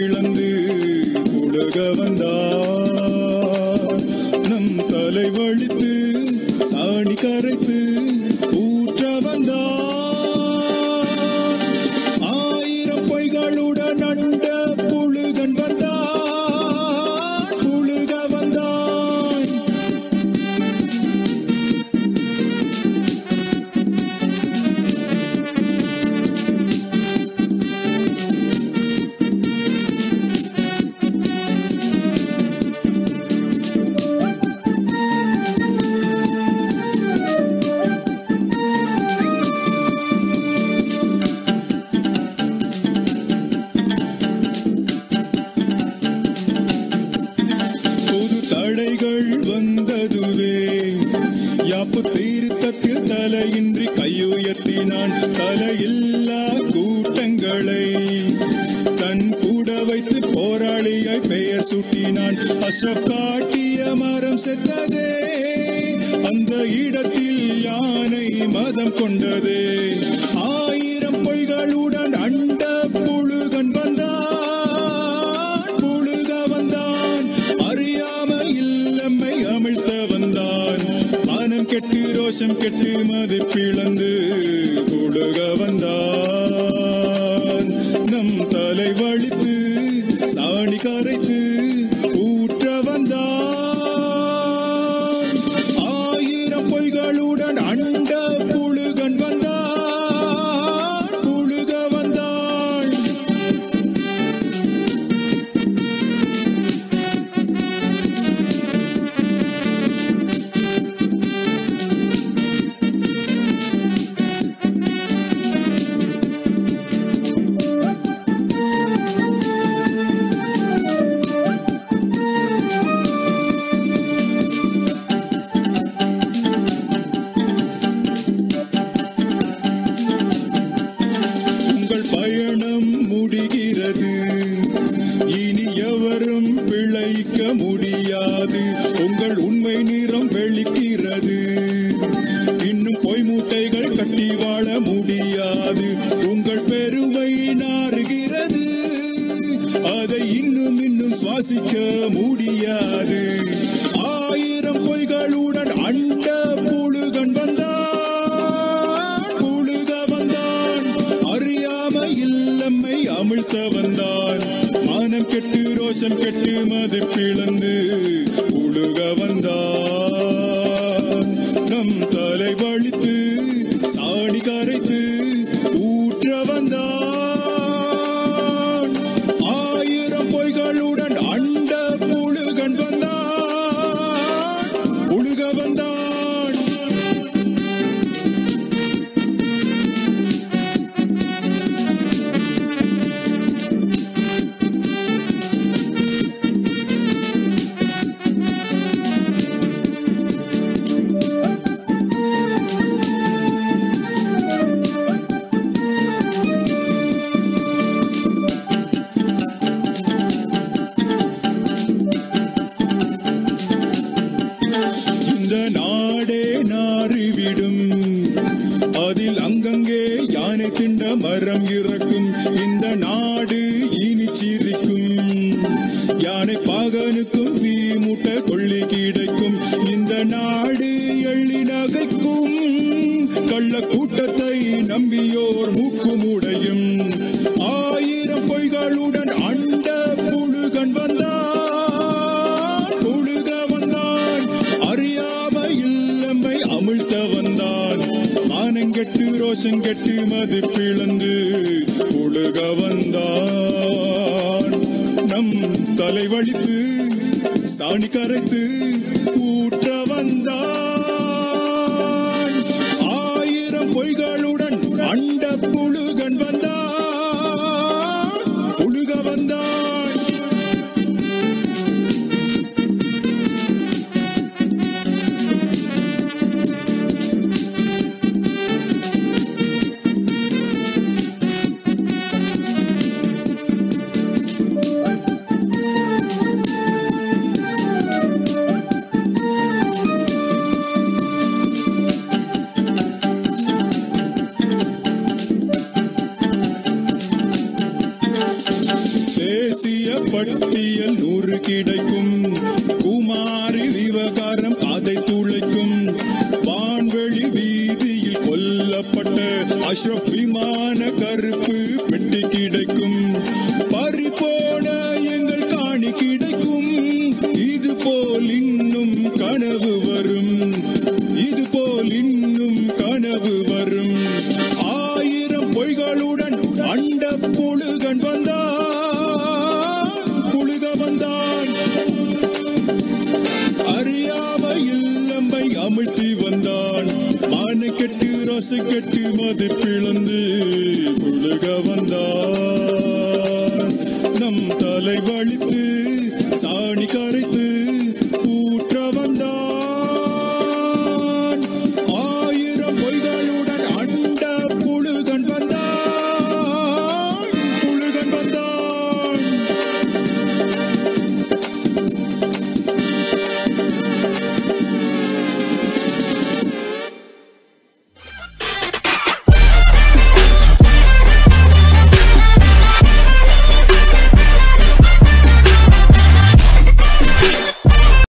பிளந்து உலக வந்தார் நம் தலை வலித்து சாணி கரைத்து ஊற்ற வந்தார் ஆயிரம் பொய்களுடன் அண்ட புழுகன் வந்தான் புழுக வந்தான் புது தடைகள் வந்ததுவே யாப்பு தீர்த்தத்தில் தலையின்றி கையுயர்த்தினான் தலையில்லா கூட்டங்களை தன் கூட வைத்து போராளியாய் பெயர் சூட்டினான் அஸ்ரப் காட்டிய மரம் செத்ததே அந்த இடத்தில் யானை மதம் கொண்டதே ஆயிரம் பொய்களுடன் அண்ட புழுகன் வந்தான் புழுக வந்தான் அறியாம இல்லம்மை அமிழ்த்த வந்தான் மனம் கெட்டு ரோஷம் கெட்டு மதிப்பிழந்து புழுக வந்தான் நம் தலை வலித்து சாணி கரைத்து ஊற்ற வந்தான் ஆயிரம் பொய்களுடன் அண்ட புழுகன் வந்தான் புழுக வந்தான் உங்கள் பயணம் முடிகிறது இனி எவரும் பிழைக்க முடியாது உங்கள் உண்மை நிறம் வெளிக்கிறது இன்னும் பொய் மூட்டைகள் கட்டி வாழ முடியாது உங்கள் பெருமை நாறுகிறது அதை இன்னும் இன்னும் சுவாசிக்க முடியாது ஆயிரம் பொய்களுடன் அண்ட புழுகன் வந்தான் புழுக வந்தான் அறியாம இல்லம்மை அமிழ்த்த வந்தான் மானம் கெட்டு ரோஷம் கெட்டு மதிப்பிழந்து புழுக வந்தான் நம் தலை வலித்து சாணி கரைத்து ஊற்ற வந்தான் ஆயிரம் பொய்களுடன் அண்ட புழுகன் வந்தான் புழுக வந்தான் இந்த நாடே நாறிவிடும் அதில் அங்கங்கே யானை திண்ட மரம் இறக்கும் இந்த நாடு இனி சிரிக்கும் யானை பாகனுக்கும் தீ மூட்ட கொள்ளி கிடைக்கும் இந்த நாடு எள்ளி நகைக்கும் கள்ள கூட்டத்தை நம்பியோர் மூக்கும் உடையும் ஆயிரம் பொய்களுடன் அண்ட புழுகன் வந்தான் புழுக வந்தான் அறியாம இல்லம்மை அமிழ்த்த வந்தான் மானங்கெட்டு ரோஷங்கெட்டு மதிப்பிழந்து புழுக வந்தான் நம் தலை வலித்து சாணி கரைத்து ஊற்ற வந்தான் ஆயிரம் பொய்களுடன் அண்ட புழுகன் வந்தான் புழுக வந்தான் பட்டியல் நூறு கிடைக்கும் குமாரி விவகாரம் அதை துளைக்கும் வான்வெளி வீதியில் கொல்லப்பட்ட அஷ்ரப் விமான கருப்பு பெட்டி கிடைக்கும் பறிபோன எங்கள் காணி கிடைக்கும் இது போல் இன்னும் கனவு வரும் இது போல் இன்னும் கனவு வரும் ஆயிரம் பொய்களுடன் அண்ட புழுகன் வந்தான் புழுக வந்தான் அறியாமையில் நம்மை அமிழ்த்தி வந்தான் மான கெட்டு ரச கெட்டு மதிப்பிழந்து புழுக வந்தான்